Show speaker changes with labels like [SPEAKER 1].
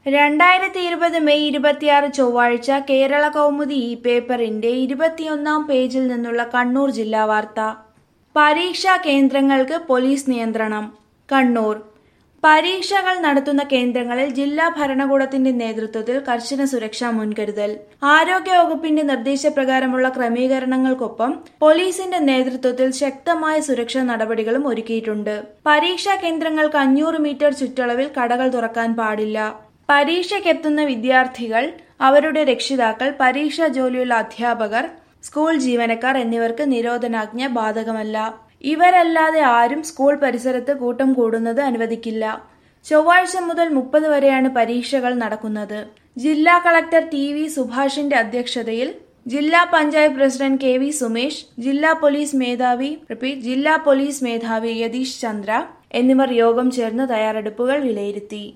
[SPEAKER 1] രണ്ടായിരത്തി ഇരുപത് മെയ് ഇരുപത്തിയാറ് ചൊവ്വാഴ്ച കേരള കൗമുദി ഈ പേപ്പറിന്റെ ഇരുപത്തിയൊന്നാം പേജിൽ നിന്നുള്ള കണ്ണൂർ ജില്ലാ വാർത്ത പരീക്ഷാ കേന്ദ്രങ്ങൾക്ക് പോലീസ് നിയന്ത്രണം കണ്ണൂർ പരീക്ഷകൾ നടത്തുന്ന കേന്ദ്രങ്ങളിൽ ജില്ലാ ഭരണകൂടത്തിന്റെ നേതൃത്വത്തിൽ കർശന സുരക്ഷാ മുൻകരുതൽ ആരോഗ്യവകുപ്പിന്റെ നിർദ്ദേശപ്രകാരമുള്ള ക്രമീകരണങ്ങൾക്കൊപ്പം പോലീസിന്റെ നേതൃത്വത്തിൽ ശക്തമായ സുരക്ഷാ നടപടികളും ഒരുക്കിയിട്ടുണ്ട് പരീക്ഷാ കേന്ദ്രങ്ങൾക്ക് അഞ്ഞൂറ് മീറ്റർ ചുറ്റളവിൽ കടകൾ തുറക്കാൻ പാടില്ല പരീക്ഷയ്ക്കെത്തുന്ന വിദ്യാർത്ഥികൾ അവരുടെ രക്ഷിതാക്കൾ പരീക്ഷാ ജോലിയുള്ള അധ്യാപകർ സ്കൂൾ ജീവനക്കാർ എന്നിവർക്ക് നിരോധനാജ്ഞ ബാധകമല്ല ഇവരല്ലാതെ ആരും സ്കൂൾ പരിസരത്ത് കൂട്ടം കൂടുന്നത് അനുവദിക്കില്ല ചൊവ്വാഴ്ച മുതൽ മുപ്പത് വരെയാണ് പരീക്ഷകൾ നടക്കുന്നത് ജില്ലാ കളക്ടർ ടി വി സുഭാഷിന്റെ അധ്യക്ഷതയിൽ ജില്ലാ panchayat president K V Sumesh ജില്ലാ പോലീസ് മേധാവി റിപ്പീറ്റ് ജില്ലാ പോലീസ് മേധാവി യതീഷ് ചന്ദ്ര എന്നിവർ യോഗം ചേർന്ന് തയ്യാറെടുപ്പുകൾ വിലയിരുത്തി